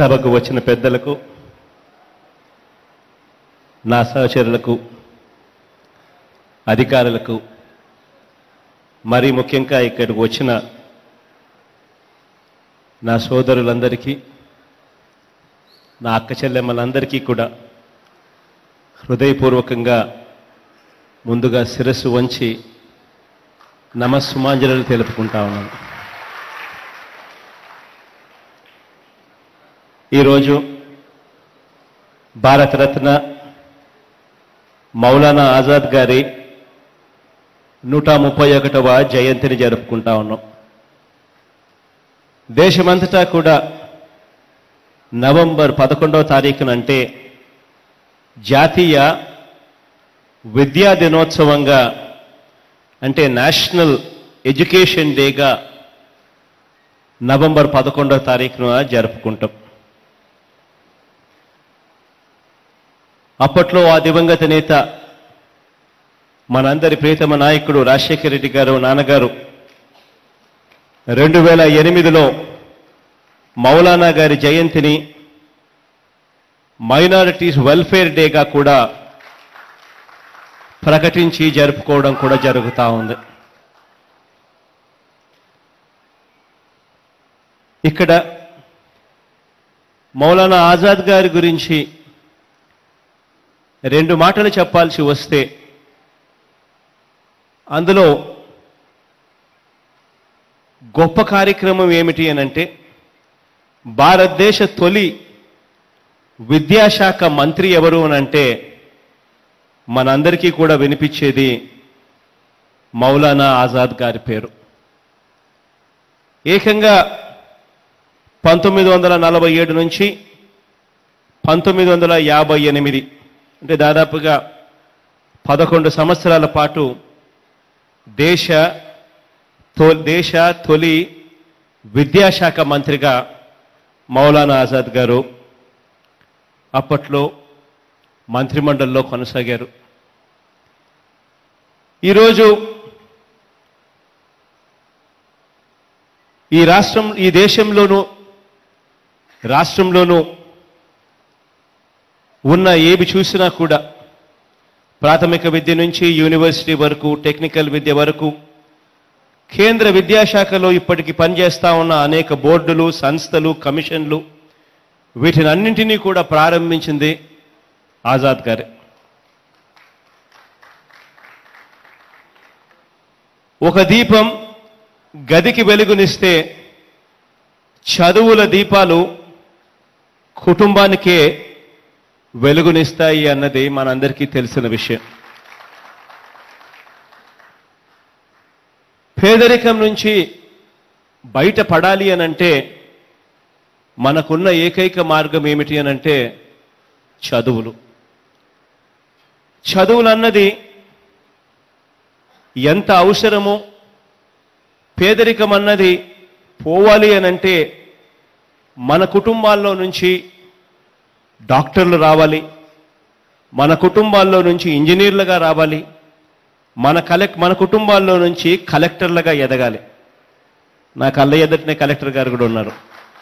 సభకు వచ్చిన పెద్దలకు నా సహచరులకు అధికారులకు మరీ ముఖ్యంగా ఇక్కడికి వచ్చిన నా సోదరులందరికీ నా అక్క చెల్లెమ్మలందరికీ కూడా హృదయపూర్వకంగా ముందుగా శిరస్సు వంచి నమస్సుమాంజలు తెలుపుకుంటా ఉన్నాను ఈరోజు భారతరత్న మౌలానా ఆజాద్ గారి నూట ముప్పై ఒకటవ జయంతిని జరుపుకుంటా ఉన్నాం దేశమంతటా కూడా నవంబర్ పదకొండవ తారీఖునంటే జాతీయ విద్యా దినోత్సవంగా అంటే నేషనల్ ఎడ్యుకేషన్ డేగా నవంబర్ పదకొండవ తారీఖున జరుపుకుంటాం అప్పట్లో ఆ దివంగత నేత మనందరి ప్రియతమ నాయకుడు రాజశేఖర రెడ్డి గారు నాన్నగారు రెండు వేల ఎనిమిదిలో మౌలానా గారి జయంతిని మైనారిటీస్ వెల్ఫేర్ డేగా కూడా ప్రకటించి జరుపుకోవడం కూడా జరుగుతూ ఉంది ఇక్కడ మౌలానా ఆజాద్ గారి గురించి రెండు మాటలు చెప్పాల్సి వస్తే అందులో గొప్ప కార్యక్రమం ఏమిటి అనంటే భారతదేశ తొలి విద్యాశాఖ మంత్రి ఎవరు అనంటే మనందరికీ కూడా వినిపించేది మౌలానా ఆజాద్ గారి పేరు ఏకంగా పంతొమ్మిది వందల నలభై ఏడు నుంచి పంతొమ్మిది వందల యాభై ఎనిమిది అంటే దాదాపుగా పదకొండు సంవత్సరాల పాటు దేశ తో దేశ తొలి విద్యాశాఖ మంత్రిగా మౌలానా ఆజాద్ గారు అప్పట్లో మంత్రిమండలిలో కొనసాగారు ఈరోజు ఈ రాష్ట్రం ఈ దేశంలోనూ రాష్ట్రంలోనూ ఉన్న ఏవి చూసినా కూడా ప్రాథమిక విద్య నుంచి యూనివర్సిటీ వరకు టెక్నికల్ విద్య వరకు కేంద్ర విద్యాశాఖలో ఇప్పటికి పనిచేస్తా ఉన్న అనేక బోర్డులు సంస్థలు కమిషన్లు వీటిని అన్నింటినీ కూడా ప్రారంభించింది ఆజాద్ గారే ఒక దీపం గదికి వెలుగునిస్తే చదువుల దీపాలు కుటుంబానికే వెలుగునిస్తాయి అన్నది మనందరికీ తెలిసిన విషయం పేదరికం నుంచి బయటపడాలి అనంటే మనకున్న ఏకైక మార్గం ఏమిటి అనంటే చదువులు చదువులు అన్నది ఎంత అవసరమో పేదరికం అన్నది పోవాలి అనంటే మన కుటుంబాల్లో నుంచి డాక్టర్లు రావాలి మన కుటుంబాల్లో నుంచి ఇంజనీర్లుగా రావాలి మన కలెక్ట్ మన కుటుంబాల్లో నుంచి కలెక్టర్లుగా ఎదగాలి నా కళ్ళ ఎదుటనే కలెక్టర్ గారు కూడా ఉన్నారు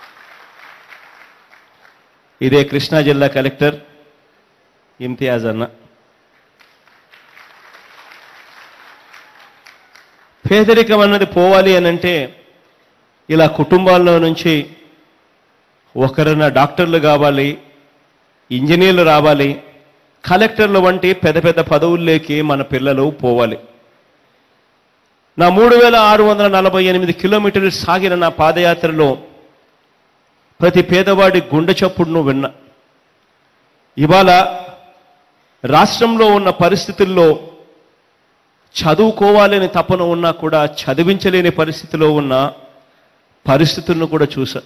ఇదే కృష్ణా జిల్లా కలెక్టర్ ఇమ్తియాజ్ అన్న పేదరికం అన్నది పోవాలి అనంటే ఇలా కుటుంబాల్లో నుంచి ఒకరన్నా డాక్టర్లు కావాలి ఇంజనీర్లు రావాలి కలెక్టర్లు వంటి పెద్ద పెద్ద పదవుల్లోకి మన పిల్లలు పోవాలి నా మూడు వేల ఆరు వందల నలభై ఎనిమిది కిలోమీటర్లు సాగిన నా పాదయాత్రలో ప్రతి పేదవాడి గుండె చప్పుడును విన్నా ఇవాళ రాష్ట్రంలో ఉన్న పరిస్థితుల్లో చదువుకోవాలని తపన ఉన్నా కూడా చదివించలేని పరిస్థితిలో ఉన్న పరిస్థితులను కూడా చూసా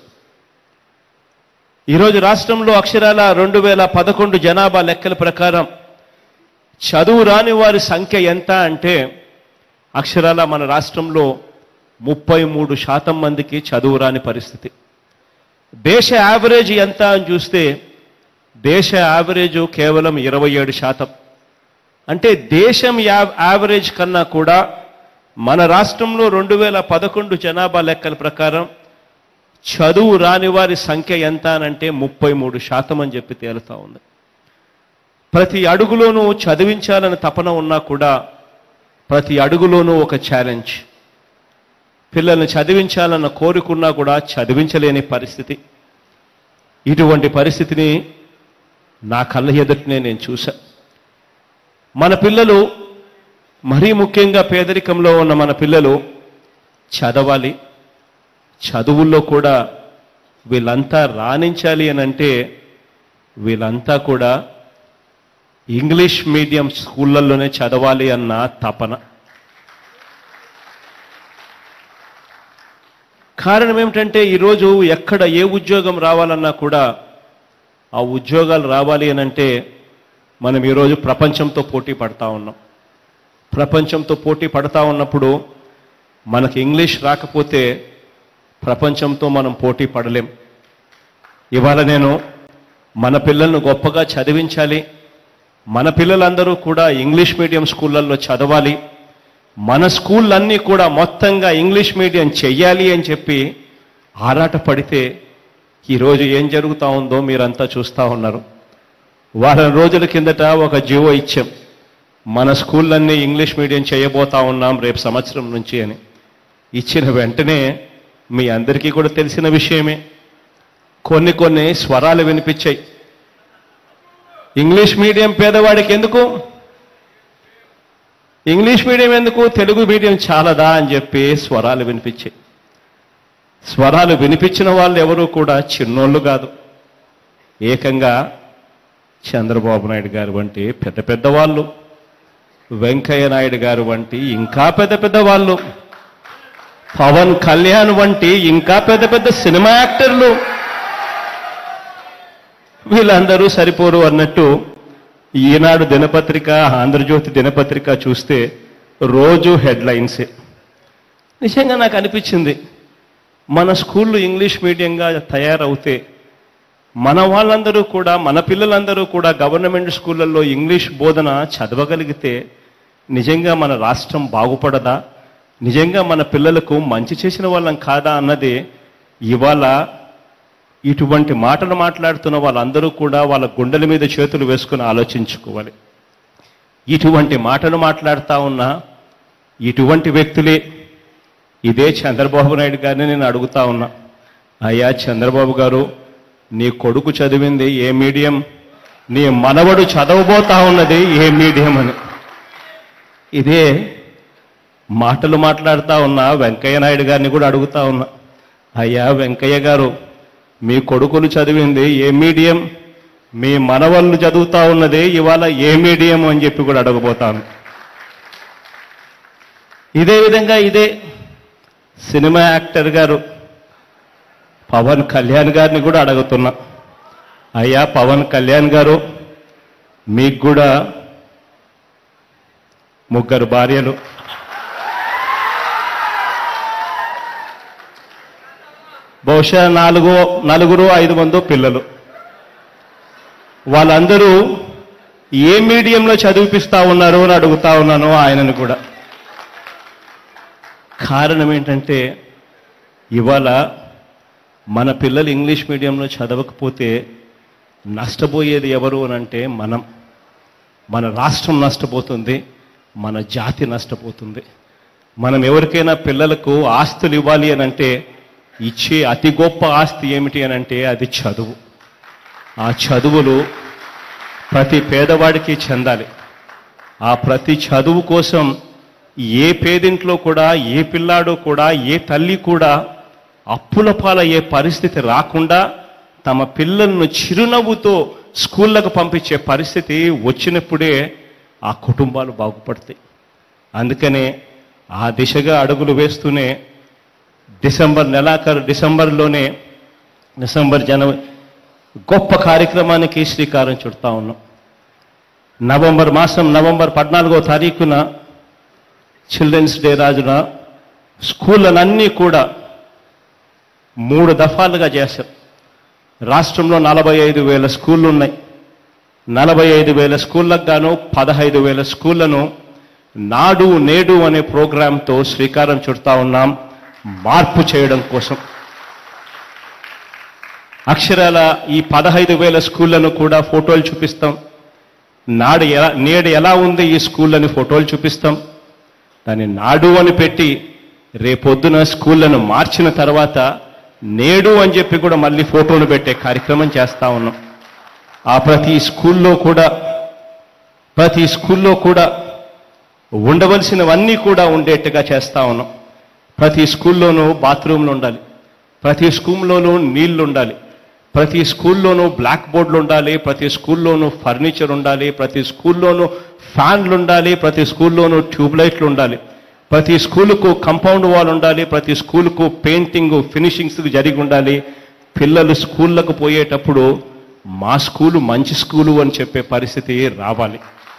ఈరోజు రాష్ట్రంలో అక్షరాల రెండు వేల పదకొండు జనాభా లెక్కల ప్రకారం చదువు రాని వారి సంఖ్య ఎంత అంటే అక్షరాల మన రాష్ట్రంలో ముప్పై మూడు శాతం మందికి చదువు రాని పరిస్థితి దేశ యావరేజ్ ఎంత అని చూస్తే దేశ యావరేజ్ కేవలం ఇరవై ఏడు శాతం అంటే దేశం యా- యావరేజ్ కన్నా కూడా మన రాష్ట్రంలో రెండు వేల పదకొండు జనాభా లెక్కల ప్రకారం చదువు రాని వారి సంఖ్య ఎంత అనంటే ముప్పై మూడు శాతం అని చెప్పి తేలుతా ఉంది ప్రతి అడుగులోనూ చదివించాలని తపన ఉన్నా కూడా ప్రతి అడుగులోనూ ఒక ఛాలెంజ్ పిల్లల్ని చదివించాలన్న కోరుకున్నా కూడా చదివించలేని పరిస్థితి ఇటువంటి పరిస్థితిని నా కళ్ళ ఎదుటినే నేను చూశా మన పిల్లలు మరీ ముఖ్యంగా పేదరికంలో ఉన్న మన పిల్లలు చదవాలి చదువుల్లో కూడా వీళ్ళంతా రాణించాలి అని అంటే వీళ్ళంతా కూడా ఇంగ్లీష్ మీడియం స్కూళ్ళల్లోనే చదవాలి అన్న తపన కారణం ఏమిటంటే ఈరోజు ఎక్కడ ఏ ఉద్యోగం రావాలన్నా కూడా ఆ ఉద్యోగాలు రావాలి అని అంటే మనం ఈరోజు ప్రపంచంతో పోటీ పడతా ఉన్నాం ప్రపంచంతో పోటీ పడతా ఉన్నప్పుడు మనకి ఇంగ్లీష్ రాకపోతే ప్రపంచంతో మనం పోటీ పడలేం ఇవాళ నేను మన పిల్లలను గొప్పగా చదివించాలి మన పిల్లలందరూ కూడా ఇంగ్లీష్ మీడియం స్కూళ్ళల్లో చదవాలి మన స్కూళ్ళన్నీ కూడా మొత్తంగా ఇంగ్లీష్ మీడియం చెయ్యాలి అని చెప్పి ఆరాట పడితే ఈరోజు ఏం జరుగుతూ ఉందో మీరంతా చూస్తూ ఉన్నారు వారం రోజుల కిందట ఒక జీవో ఇచ్చాం మన స్కూళ్ళన్నీ ఇంగ్లీష్ మీడియం చేయబోతా ఉన్నాం రేపు సంవత్సరం నుంచి అని ఇచ్చిన వెంటనే మీ అందరికీ కూడా తెలిసిన విషయమే కొన్ని కొన్ని స్వరాలు వినిపించాయి ఇంగ్లీష్ మీడియం పేదవాడికి ఎందుకు ఇంగ్లీష్ మీడియం ఎందుకు తెలుగు మీడియం చాలదా అని చెప్పి స్వరాలు వినిపించాయి స్వరాలు వినిపించిన వాళ్ళు ఎవరు కూడా చిన్నోళ్ళు కాదు ఏకంగా చంద్రబాబు నాయుడు గారు వంటి పెద్ద పెద్ద వాళ్ళు వెంకయ్య నాయుడు గారు వంటి ఇంకా పెద్ద పెద్ద వాళ్ళు పవన్ కళ్యాణ్ వంటి ఇంకా పెద్ద పెద్ద సినిమా యాక్టర్లు వీళ్ళందరూ సరిపోరు అన్నట్టు ఈనాడు దినపత్రిక ఆంధ్రజ్యోతి దినపత్రిక చూస్తే రోజు హెడ్లైన్సే నిజంగా నాకు అనిపించింది మన స్కూళ్ళు ఇంగ్లీష్ మీడియంగా తయారవుతే మన వాళ్ళందరూ కూడా మన పిల్లలందరూ కూడా గవర్నమెంట్ స్కూళ్ళల్లో ఇంగ్లీష్ బోధన చదవగలిగితే నిజంగా మన రాష్ట్రం బాగుపడదా నిజంగా మన పిల్లలకు మంచి చేసిన వాళ్ళం కాదా అన్నది ఇవాళ ఇటువంటి మాటలు మాట్లాడుతున్న వాళ్ళందరూ కూడా వాళ్ళ గుండెల మీద చేతులు వేసుకుని ఆలోచించుకోవాలి ఇటువంటి మాటలు మాట్లాడుతూ ఉన్న ఇటువంటి వ్యక్తులే ఇదే చంద్రబాబు నాయుడు గారిని నేను అడుగుతా ఉన్నా అయ్యా చంద్రబాబు గారు నీ కొడుకు చదివింది ఏ మీడియం నీ మనవడు చదవబోతా ఉన్నది ఏ మీడియం అని ఇదే మాటలు మాట్లాడుతా ఉన్న వెంకయ్య నాయుడు గారిని కూడా అడుగుతా ఉన్నా అయ్యా వెంకయ్య గారు మీ కొడుకులు చదివింది ఏ మీడియం మీ మనవళ్ళు చదువుతా ఉన్నది ఇవాళ ఏ మీడియం అని చెప్పి కూడా అడగబోతాను ఇదే విధంగా ఇదే సినిమా యాక్టర్ గారు పవన్ కళ్యాణ్ గారిని కూడా అడుగుతున్నా అయ్యా పవన్ కళ్యాణ్ గారు మీకు కూడా ముగ్గురు భార్యలు బహుశా నాలుగు నలుగురు ఐదు మందో పిల్లలు వాళ్ళందరూ ఏ మీడియంలో చదివిపిస్తా ఉన్నారు అని అడుగుతా ఉన్నాను ఆయనను కూడా కారణం ఏంటంటే ఇవాళ మన పిల్లలు ఇంగ్లీష్ మీడియంలో చదవకపోతే నష్టపోయేది ఎవరు అని అంటే మనం మన రాష్ట్రం నష్టపోతుంది మన జాతి నష్టపోతుంది మనం ఎవరికైనా పిల్లలకు ఆస్తులు ఇవ్వాలి అని అంటే ఇచ్చే అతి గొప్ప ఆస్తి ఏమిటి అని అంటే అది చదువు ఆ చదువులు ప్రతి పేదవాడికి చెందాలి ఆ ప్రతి చదువు కోసం ఏ పేదింట్లో కూడా ఏ పిల్లాడు కూడా ఏ తల్లి కూడా అప్పుల పాలయ్యే పరిస్థితి రాకుండా తమ పిల్లలను చిరునవ్వుతో స్కూళ్ళకు పంపించే పరిస్థితి వచ్చినప్పుడే ఆ కుటుంబాలు బాగుపడతాయి అందుకనే ఆ దిశగా అడుగులు వేస్తూనే డిసెంబర్ నెలాఖరు డిసెంబర్లోనే డిసెంబర్ జనవరి గొప్ప కార్యక్రమానికి శ్రీకారం చుడతా ఉన్నాం నవంబర్ మాసం నవంబర్ పద్నాలుగో తారీఖున చిల్డ్రన్స్ డే రాజున స్కూళ్ళనన్నీ కూడా మూడు దఫాలుగా చేశారు రాష్ట్రంలో నలభై ఐదు వేల స్కూళ్ళు ఉన్నాయి నలభై ఐదు వేల స్కూళ్ళకు గాను పదహైదు వేల స్కూళ్లను నాడు నేడు అనే ప్రోగ్రాంతో శ్రీకారం చుడతా ఉన్నాం మార్పు చేయడం కోసం అక్షరాల ఈ పదహైదు వేల స్కూళ్లను కూడా ఫోటోలు చూపిస్తాం నాడు ఎలా నేడు ఎలా ఉంది ఈ స్కూళ్ళని ఫోటోలు చూపిస్తాం దాన్ని నాడు అని పెట్టి రేపొద్దున స్కూళ్ళను మార్చిన తర్వాత నేడు అని చెప్పి కూడా మళ్ళీ ఫోటోలు పెట్టే కార్యక్రమం చేస్తా ఉన్నాం ఆ ప్రతి స్కూల్లో కూడా ప్రతి స్కూల్లో కూడా ఉండవలసినవన్నీ కూడా ఉండేట్టుగా చేస్తా ఉన్నాం ప్రతి స్కూల్లోనూ బాత్రూమ్లు ఉండాలి ప్రతి స్కూల్లోనూ నీళ్లు ఉండాలి ప్రతి స్కూల్లోనూ బ్లాక్ బోర్డులు ఉండాలి ప్రతి స్కూల్లోనూ ఫర్నిచర్ ఉండాలి ప్రతి స్కూల్లోనూ ఫ్యాన్లు ఉండాలి ప్రతి స్కూల్లోనూ ట్యూబ్ లైట్లు ఉండాలి ప్రతి స్కూలుకు కంపౌండ్ వాల్ ఉండాలి ప్రతి స్కూలుకు పెయింటింగ్ ఫినిషింగ్స్ జరిగి ఉండాలి పిల్లలు స్కూళ్ళకు పోయేటప్పుడు మా స్కూలు మంచి స్కూలు అని చెప్పే పరిస్థితి రావాలి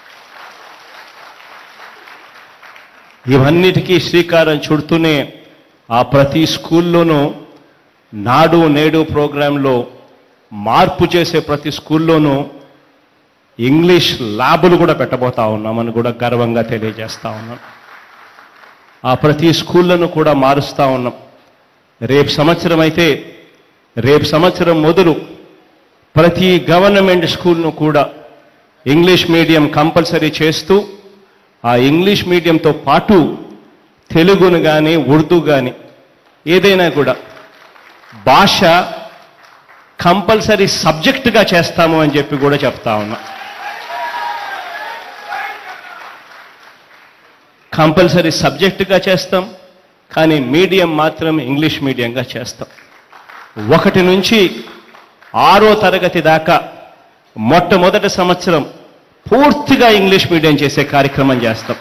ఇవన్నిటికీ శ్రీకారం చుడుతూనే ఆ ప్రతి స్కూల్లోనూ నాడు నేడు ప్రోగ్రాంలో మార్పు చేసే ప్రతి స్కూల్లోనూ ఇంగ్లీష్ ల్యాబులు కూడా పెట్టబోతా ఉన్నామని కూడా గర్వంగా తెలియజేస్తా ఉన్నాం ఆ ప్రతి స్కూళ్ళను కూడా మారుస్తా ఉన్నాం రేపు సంవత్సరం అయితే రేపు సంవత్సరం మొదలు ప్రతి గవర్నమెంట్ స్కూల్ను కూడా ఇంగ్లీష్ మీడియం కంపల్సరీ చేస్తూ ఆ ఇంగ్లీష్ మీడియంతో పాటు తెలుగును కానీ ఉర్దూ కానీ ఏదైనా కూడా భాష కంపల్సరీ సబ్జెక్టుగా చేస్తాము అని చెప్పి కూడా చెప్తా ఉన్నా కంపల్సరీ సబ్జెక్టుగా చేస్తాం కానీ మీడియం మాత్రం ఇంగ్లీష్ మీడియంగా చేస్తాం ఒకటి నుంచి ఆరో తరగతి దాకా మొట్టమొదటి సంవత్సరం పూర్తిగా ఇంగ్లీష్ మీడియం చేసే కార్యక్రమం చేస్తాం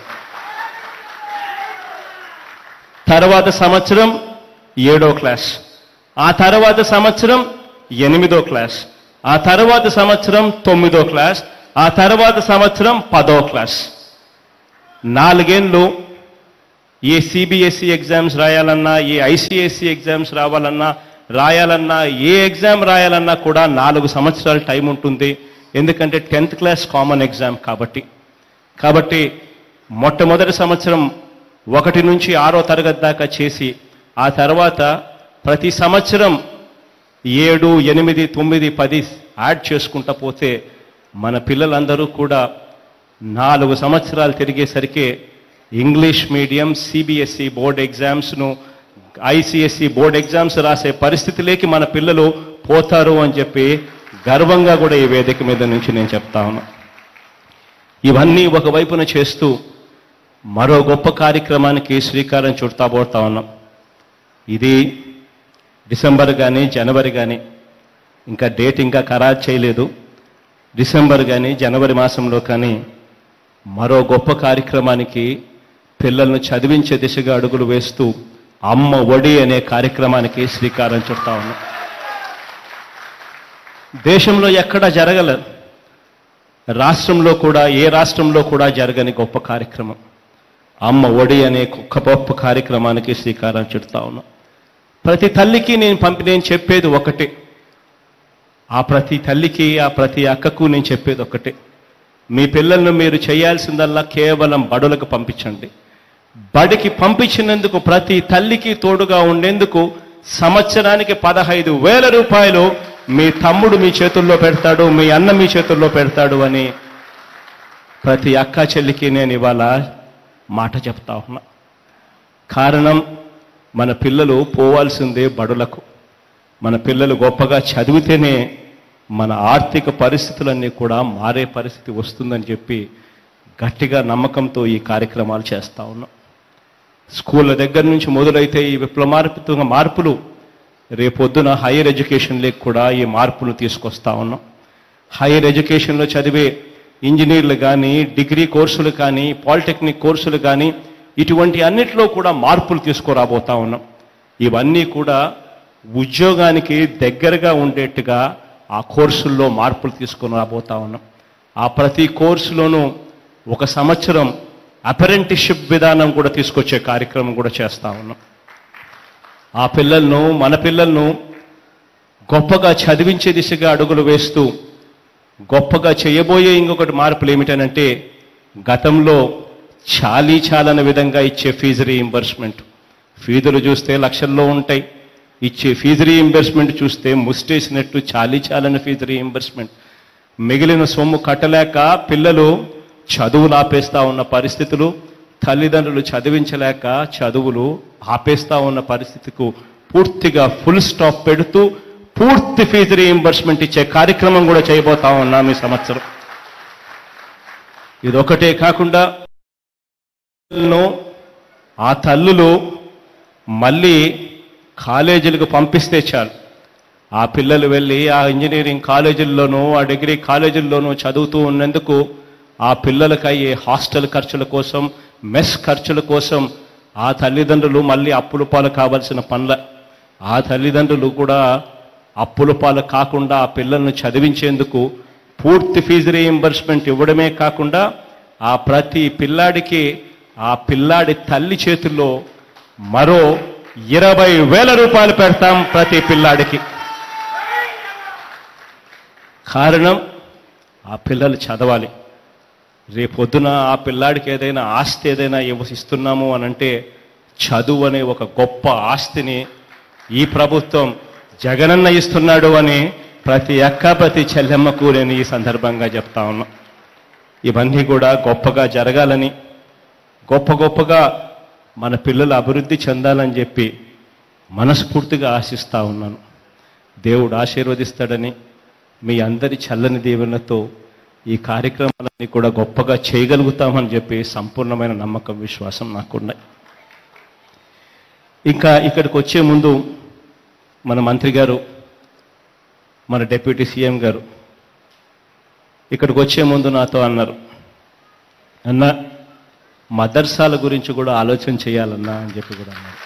తర్వాత సంవత్సరం ఏడో క్లాస్ ఆ తర్వాత సంవత్సరం ఎనిమిదో క్లాస్ ఆ తర్వాత సంవత్సరం తొమ్మిదో క్లాస్ ఆ తర్వాత సంవత్సరం పదో క్లాస్ నాలుగేళ్ళు ఏ సిబిఎస్ఈ ఎగ్జామ్స్ రాయాలన్నా ఏ ఐసిఎస్సి ఎగ్జామ్స్ రావాలన్నా రాయాలన్నా ఏ ఎగ్జామ్ రాయాలన్నా కూడా నాలుగు సంవత్సరాల టైం ఉంటుంది ఎందుకంటే టెన్త్ క్లాస్ కామన్ ఎగ్జామ్ కాబట్టి కాబట్టి మొట్టమొదటి సంవత్సరం ఒకటి నుంచి ఆరో తరగతి దాకా చేసి ఆ తర్వాత ప్రతి సంవత్సరం ఏడు ఎనిమిది తొమ్మిది పది యాడ్ చేసుకుంటా పోతే మన పిల్లలందరూ కూడా నాలుగు సంవత్సరాలు తిరిగేసరికి ఇంగ్లీష్ మీడియం సిబిఎస్ఈ బోర్డ్ ఎగ్జామ్స్ను ఐసిఎస్ఈ బోర్డ్ ఎగ్జామ్స్ రాసే పరిస్థితిలోకి మన పిల్లలు పోతారు అని చెప్పి గర్వంగా కూడా ఈ వేదిక మీద నుంచి నేను చెప్తా ఉన్నా ఇవన్నీ ఒకవైపున చేస్తూ మరో గొప్ప కార్యక్రమానికి శ్రీకారం చుడతా పోతా ఉన్నాం ఇది డిసెంబర్ కానీ జనవరి కానీ ఇంకా డేట్ ఇంకా ఖరారు చేయలేదు డిసెంబర్ కానీ జనవరి మాసంలో కానీ మరో గొప్ప కార్యక్రమానికి పిల్లలను చదివించే దిశగా అడుగులు వేస్తూ అమ్మ ఒడి అనే కార్యక్రమానికి శ్రీకారం చుడతా ఉన్నాం దేశంలో ఎక్కడ జరగలేదు రాష్ట్రంలో కూడా ఏ రాష్ట్రంలో కూడా జరగని గొప్ప కార్యక్రమం అమ్మ ఒడి అనే ఒక గొప్ప కార్యక్రమానికి శ్రీకారం చుడతా ఉన్నాం ప్రతి తల్లికి నేను పంపి నేను చెప్పేది ఒకటే ఆ ప్రతి తల్లికి ఆ ప్రతి అక్కకు నేను చెప్పేది ఒకటే మీ పిల్లలను మీరు చేయాల్సిందల్లా కేవలం బడులకు పంపించండి బడికి పంపించినందుకు ప్రతి తల్లికి తోడుగా ఉండేందుకు సంవత్సరానికి పదహైదు వేల రూపాయలు మీ తమ్ముడు మీ చేతుల్లో పెడతాడు మీ అన్న మీ చేతుల్లో పెడతాడు అని ప్రతి అక్క చెల్లికి నేను ఇవాళ మాట చెప్తా ఉన్నా కారణం మన పిల్లలు పోవాల్సిందే బడులకు మన పిల్లలు గొప్పగా చదివితేనే మన ఆర్థిక పరిస్థితులన్నీ కూడా మారే పరిస్థితి వస్తుందని చెప్పి గట్టిగా నమ్మకంతో ఈ కార్యక్రమాలు చేస్తా ఉన్నాం స్కూళ్ళ దగ్గర నుంచి మొదలైతే ఈ విప్లవాత్మక మార్పులు రేపొద్దున హైయర్ ఎడ్యుకేషన్లోకి కూడా ఈ మార్పులు తీసుకొస్తా ఉన్నాం హైయర్ ఎడ్యుకేషన్లో చదివే ఇంజనీర్లు కానీ డిగ్రీ కోర్సులు కానీ పాలిటెక్నిక్ కోర్సులు కానీ ఇటువంటి అన్నిట్లో కూడా మార్పులు తీసుకురాబోతా ఉన్నాం ఇవన్నీ కూడా ఉద్యోగానికి దగ్గరగా ఉండేట్టుగా ఆ కోర్సుల్లో మార్పులు తీసుకుని రాబోతా ఉన్నాం ఆ ప్రతి కోర్సులోనూ ఒక సంవత్సరం అప్రెంటిషిప్ విధానం కూడా తీసుకొచ్చే కార్యక్రమం కూడా చేస్తా ఉన్నాం ఆ పిల్లలను మన పిల్లలను గొప్పగా చదివించే దిశగా అడుగులు వేస్తూ గొప్పగా చేయబోయే ఇంకొకటి మార్పులు ఏమిటనంటే గతంలో చాలీ చాలని విధంగా ఇచ్చే ఫీజు రీయింబర్స్మెంట్ ఫీజులు చూస్తే లక్షల్లో ఉంటాయి ఇచ్చే ఫీజు రీయింబర్స్మెంట్ చూస్తే ముస్టేసినట్టు చాలీ చాలని ఫీజు రీయింబర్స్మెంట్ మిగిలిన సొమ్ము కట్టలేక పిల్లలు చదువులు ఆపేస్తా ఉన్న పరిస్థితులు తల్లిదండ్రులు చదివించలేక చదువులు ఆపేస్తా ఉన్న పరిస్థితికు పూర్తిగా ఫుల్ స్టాప్ పెడుతూ పూర్తి ఫీజు రీయింబర్స్మెంట్ ఇచ్చే కార్యక్రమం కూడా చేయబోతా ఉన్నాం ఈ సంవత్సరం ఇదొకటే కాకుండా ను ఆ తల్లులు మళ్ళీ కాలేజీలకు పంపిస్తే చాలు ఆ పిల్లలు వెళ్ళి ఆ ఇంజనీరింగ్ కాలేజీల్లోనూ ఆ డిగ్రీ కాలేజీల్లోనూ చదువుతూ ఉన్నందుకు ఆ పిల్లలకు అయ్యే హాస్టల్ ఖర్చుల కోసం మెస్ ఖర్చుల కోసం ఆ తల్లిదండ్రులు మళ్ళీ అప్పుల పాలు కావాల్సిన పనుల ఆ తల్లిదండ్రులు కూడా అప్పుల పాలు కాకుండా ఆ పిల్లల్ని చదివించేందుకు పూర్తి ఫీజు రీయింబర్స్మెంట్ ఇవ్వడమే కాకుండా ఆ ప్రతి పిల్లాడికి ఆ పిల్లాడి తల్లి చేతుల్లో మరో ఇరవై వేల రూపాయలు పెడతాం ప్రతి పిల్లాడికి కారణం ఆ పిల్లలు చదవాలి రేపొద్దున ఆ పిల్లాడికి ఏదైనా ఆస్తి ఏదైనా ఇవ్వ- ఇస్తున్నాము అని అంటే చదువు అనే ఒక గొప్ప ఆస్తిని ఈ ప్రభుత్వం జగనన్న ఇస్తున్నాడు అని ప్రతి అక్క ప్రతి చెల్లెమ్మకు నేను ఈ సందర్భంగా చెప్తా ఉన్నా ఇవన్నీ కూడా గొప్పగా జరగాలని గొప్ప గొప్పగా మన పిల్లలు అభివృద్ధి చెందాలని చెప్పి మనస్ఫూర్తిగా ఆశిస్తా ఉన్నాను దేవుడు ఆశీర్వదిస్తాడని మీ అందరి చల్లని దీవెనతో ఈ కార్యక్రమాలన్నీ కూడా గొప్పగా చేయగలుగుతామని చెప్పి సంపూర్ణమైన నమ్మకం విశ్వాసం నాకున్నాయి ఇంకా ఇక్కడికి వచ్చే ముందు మన మంత్రి గారు మన డిప్యూటీ సీఎం గారు ఇక్కడికి వచ్చే ముందు నాతో అన్నారు అన్న మదర్సాల గురించి కూడా ఆలోచన చేయాలన్నా అని చెప్పి కూడా అన్నారు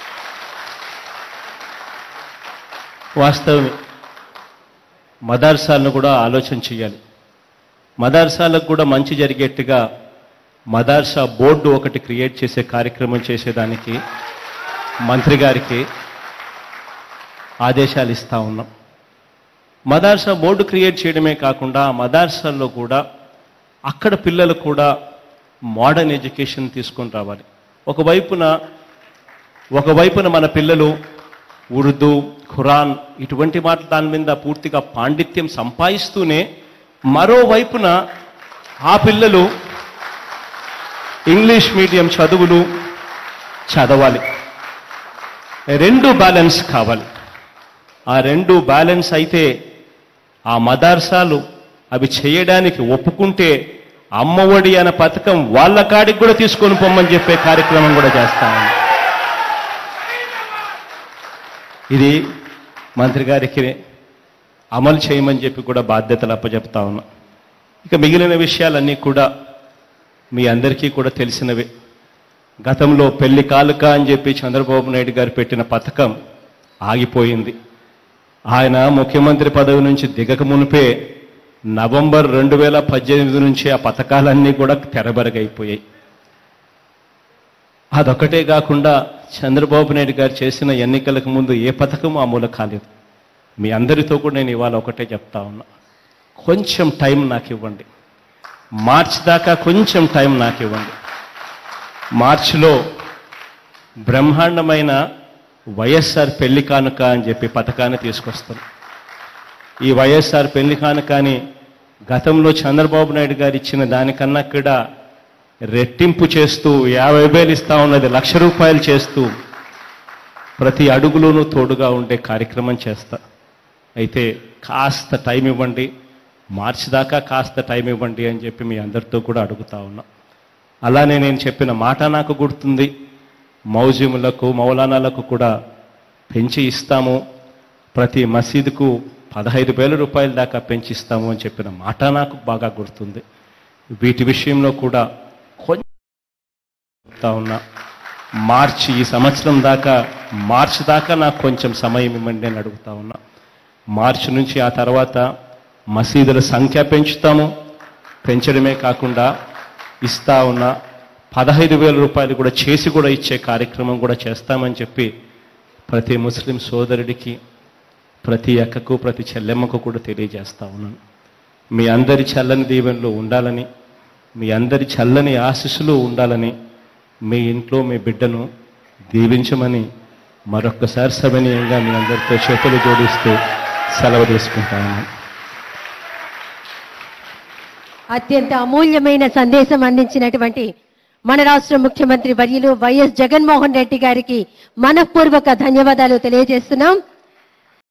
వాస్తవమే మదర్సాలను కూడా ఆలోచన చేయాలి మదర్సాలకు కూడా మంచి జరిగేట్టుగా మదర్సా బోర్డు ఒకటి క్రియేట్ చేసే కార్యక్రమం చేసేదానికి మంత్రి గారికి ఆదేశాలు ఇస్తా ఉన్నాం మదర్సా బోర్డు క్రియేట్ చేయడమే కాకుండా ఆ మదర్సాల్లో కూడా అక్కడ పిల్లలు కూడా మోడర్న్ ఎడ్యుకేషన్ తీసుకొని రావాలి ఒకవైపున ఒకవైపున మన పిల్లలు ఉర్దూ ఖురాన్ ఇటువంటి మాట దాని మీద పూర్తిగా పాండిత్యం సంపాదిస్తూనే మరోవైపున ఆ పిల్లలు ఇంగ్లీష్ మీడియం చదువులు చదవాలి రెండు బ్యాలెన్స్ కావాలి ఆ రెండు బ్యాలెన్స్ అయితే ఆ మదర్సాలు అవి చేయడానికి ఒప్పుకుంటే అమ్మఒడి అనే పథకం వాళ్ళ కాడికి కూడా తీసుకొని పొమ్మని చెప్పే కార్యక్రమం కూడా చేస్తామని ఇది మంత్రి గారికి అమలు చేయమని చెప్పి కూడా బాధ్యతలు అప్పచెప్తా ఉన్నా ఇక మిగిలిన విషయాలన్నీ కూడా మీ అందరికీ కూడా తెలిసినవే గతంలో పెళ్లి కాలుక అని చెప్పి చంద్రబాబు నాయుడు గారు పెట్టిన పథకం ఆగిపోయింది ఆయన ముఖ్యమంత్రి పదవి నుంచి దిగక మునిపే నవంబర్ రెండు వేల పద్దెనిమిది నుంచి ఆ పథకాలన్నీ కూడా తెరబెరగైపోయాయి అదొక్కటే కాకుండా చంద్రబాబు నాయుడు గారు చేసిన ఎన్నికలకు ముందు ఏ పథకం అమలు కాలేదు మీ అందరితో కూడా నేను ఇవాళ ఒకటే చెప్తా ఉన్నా కొంచెం టైం నాకు ఇవ్వండి మార్చ్ దాకా కొంచెం టైం నాకు ఇవ్వండి మార్చిలో బ్రహ్మాండమైన వైఎస్ఆర్ పెళ్లి కానుక అని చెప్పి పథకాన్ని తీసుకొస్తాం ఈ వైఎస్ఆర్ పెళ్లి కానుకని గతంలో చంద్రబాబు నాయుడు గారు ఇచ్చిన దానికన్నా కూడా రెట్టింపు చేస్తూ యాభై వేలు ఇస్తా ఉన్నది లక్ష రూపాయలు చేస్తూ ప్రతి అడుగులోనూ తోడుగా ఉండే కార్యక్రమం చేస్తా అయితే కాస్త టైం ఇవ్వండి మార్చి దాకా కాస్త టైం ఇవ్వండి అని చెప్పి మీ అందరితో కూడా అడుగుతా ఉన్నా అలానే నేను చెప్పిన మాట నాకు గుర్తుంది మౌజిములకు మౌలానాలకు కూడా పెంచి ఇస్తాము ప్రతి మసీదుకు పదహైదు వేల రూపాయల దాకా పెంచిస్తాము అని చెప్పిన మాట నాకు బాగా గుర్తుంది వీటి విషయంలో కూడా కొంచెం చెప్తా ఉన్నా మార్చి ఈ సంవత్సరం దాకా మార్చి దాకా నాకు కొంచెం సమయం ఇవ్వండి అని అడుగుతా ఉన్నా మార్చి నుంచి ఆ తర్వాత మసీదుల సంఖ్య పెంచుతాము పెంచడమే కాకుండా ఇస్తా ఉన్న పదహైదు వేల రూపాయలు కూడా చేసి కూడా ఇచ్చే కార్యక్రమం కూడా చేస్తామని చెప్పి ప్రతి ముస్లిం సోదరుడికి ప్రతి అక్కకు ప్రతి చెల్లెమ్మకు కూడా తెలియజేస్తా ఉన్నాను మీ అందరి చల్లని దీవెనలో ఉండాలని మీ అందరి చల్లని ఆశీస్సులు ఉండాలని మీ ఇంట్లో మీ బిడ్డను దీవించమని మరొక్కసారి సవినీయంగా మీ అందరితో చేతులు జోడిస్తూ సెలవు తీసుకుంటాను అత్యంత అమూల్యమైన సందేశం అందించినటువంటి మన రాష్ట్ర ముఖ్యమంత్రి వర్యులు వైఎస్ జగన్మోహన్ రెడ్డి గారికి మనఃపూర్వక ధన్యవాదాలు తెలియజేస్తున్నాం